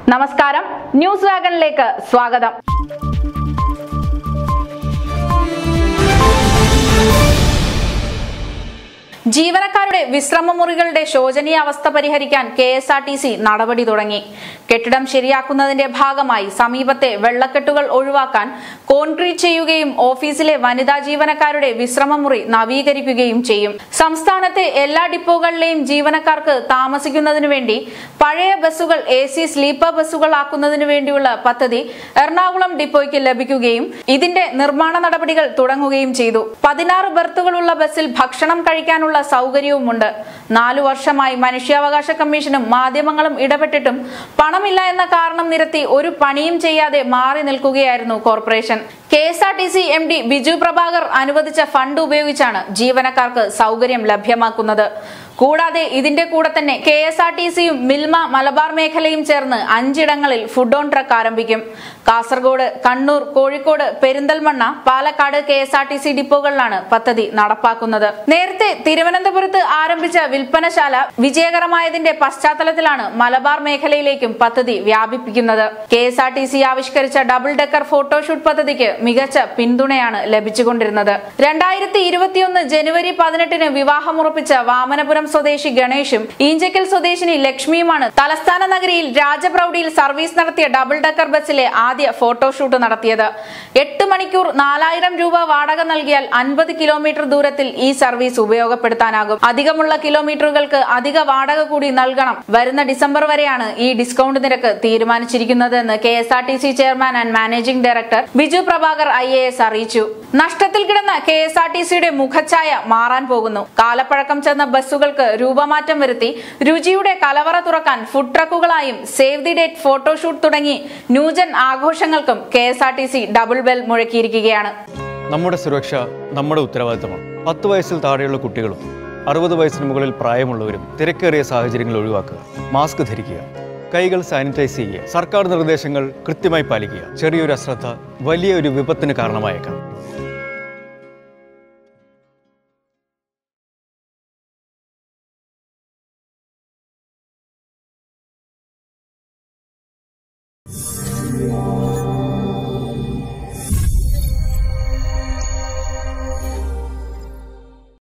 നമസ്കാരം ന്യൂസ് വാഗണിലേക്ക് സ്വാഗതം ജീവനക്കാരുടെ വിശ്രമ മുറികളുടെ ശോചനീയ അവസ്ഥ പരിഹരിക്കാൻ K S R T C നടപടി തുടങ്ങി കെട്ടിടം ശരിയാക്കുന്നതിന്റെ ഭാഗമായി സമീപത്തെ വെള്ളക്കെട്ടുകൾ ഒഴിവാക്കാൻ കോൺക്രീറ്റ് ചെയ്യുകയും ഓഫീസിലെ വനിതാ ജീവനക്കാരുടെ വിശ്രമ മുറി നവീകരിക്കുകയും ചെയ്യും സംസ്ഥാനത്തെ എല്ലാ ഡിപ്പോകളിലെയും ജീവനക്കാർക്ക് താമസിക്കുന്നതിനു വേണ്ടി പഴയ ബസ്സുകൾ എ സി സ്ലീപ്പർ ബസ്സുകൾ ആക്കുന്നതിനു വേണ്ടിയുള്ള പദ്ധതി എറണാകുളം ഡിപ്പോയ്ക്ക് ലഭിക്കുകയും ഇതിന്റെ നിർമ്മാണ നടപടികൾ തുടങ്ങുകയും ചെയ്തു പതിനാറ് ബർത്തുകളുള്ള ബസ്സിൽ ഭക്ഷണം കഴിക്കാനുള്ള സൗകര്യവുമുണ്ട് നാലു വർഷമായി മനുഷ്യാവകാശ കമ്മീഷനും മാധ്യമങ്ങളും ഇടപെട്ടിട്ടും പണമില്ല എന്ന കാരണം നിരത്തി ഒരു പണിയും ചെയ്യാതെ മാറി നിൽക്കുകയായിരുന്നു corporation K S R T C M D Biju Prabhakar അനുവദിച്ച ഫണ്ട് ഉപയോഗിച്ചാണ് ജീവനക്കാർക്ക് സൗകര്യം ലഭ്യമാക്കുന്നത് കൂടാതെ ഇതിന്റെ കൂടെ തന്നെ കെ എസ് ആർ ടി സിയും മിൽമ മലബാർ മേഖലയും ചേർന്ന് അഞ്ചിടങ്ങളിൽ ഫുഡ് ഓൺ ട്രക്ക് ആരംഭിക്കും Kasaragod Kannur Kozhikode Perinthalmanna Palakkad K S R T C ഡിപ്പോകളിലാണ് പദ്ധതി നടപ്പാക്കുന്നത് നേരത്തെ തിരുവനന്തപുരത്ത് ആരംഭിച്ച വിൽപ്പനശാല വിജയകരമായതിന്റെ പശ്ചാത്തലത്തിലാണ് മലബാർ മേഖലയിലേക്കും പദ്ധതി വ്യാപിപ്പിക്കുന്നത് K S R T C ആവിഷ്കരിച്ച ഡബിൾ ഡെക്കർ ഫോട്ടോഷൂട്ട് പദ്ധതിക്ക് മികച്ച പിന്തുണയാണ് ലഭിച്ചുകൊണ്ടിരുന്നത് രണ്ടായിരത്തി ഇരുപത്തിയൊന്ന് ജനുവരി പതിനെട്ടിന് വിവാഹമുറപ്പിച്ച വാമനപുരം സ്വദേശി ഗണേഷും ഈഞ്ചക്കൽ സ്വദേശിനി ലക്ഷ്മിയുമാണ് തലസ്ഥാന നഗരിയിൽ രാജപ്രൌഢിയിൽ സർവീസ് നടത്തിയ ഡബിൾ ഡെക്കർ ബസ്സിലെ ആദ്യ ഫോട്ടോഷൂട്ട് നടത്തിയത് എട്ട് മണിക്കൂർ നാലായിരം രൂപ വാടക നൽകിയാൽ അൻപത് കിലോമീറ്റർ ദൂരത്തിൽ ഈ സർവീസ് ഉപയോഗപ്പെടുത്താനാകും അധികമുള്ള കിലോമീറ്ററുകൾക്ക് അധിക വാടക കൂടി നൽകണം വരുന്ന ഡിസംബർ വരെയാണ് ഈ ഡിസ്കൗണ്ട് നിരക്ക് തീരുമാനിച്ചിരിക്കുന്നതെന്ന് K S R T C chairman and managing director Biju Prabhakar I A S അറിയിച്ചു നഷ്ടത്തിൽ കിടന്ന കെ എസ് ആർ ടി സിയുടെ മുഖഛായ മാറാൻ പോകുന്നു കാലപ്പഴക്കം ചെന്ന ബസ്സുകൾക്ക് രൂപമാറ്റം വരുത്തി രുചിയുടെ കലവറ തുറക്കാൻ ഫുഡ് ട്രക്കുകളായും സേവ് ദി ഡേറ്റ് ഫോട്ടോഷൂട്ട് തുടങ്ങി ന്യൂജൻ ആഘോഷങ്ങൾക്കും K S R T C double bell മുഴക്കിയിരിക്കുകയാണ് നമ്മുടെ സുരക്ഷ നമ്മുടെ ഉത്തരവാദിത്തമാണ് പത്ത് വയസ്സിൽ താഴെയുള്ള കുട്ടികളും അറുപത് വയസ്സിന് മുകളിൽ പ്രായമുള്ളവരും തിരക്കേറിയ സാഹചര്യങ്ങൾ ഒഴിവാക്കുക മാസ്ക് ധരിക്കുക കൈകൾ സാനിറ്റൈസ് ചെയ്യുക സർക്കാർ നിർദ്ദേശങ്ങൾ കൃത്യമായി പാലിക്കുക ചെറിയൊരു അശ്രദ്ധ വലിയ ഒരു വിപത്തിന് കാരണമായേക്കാം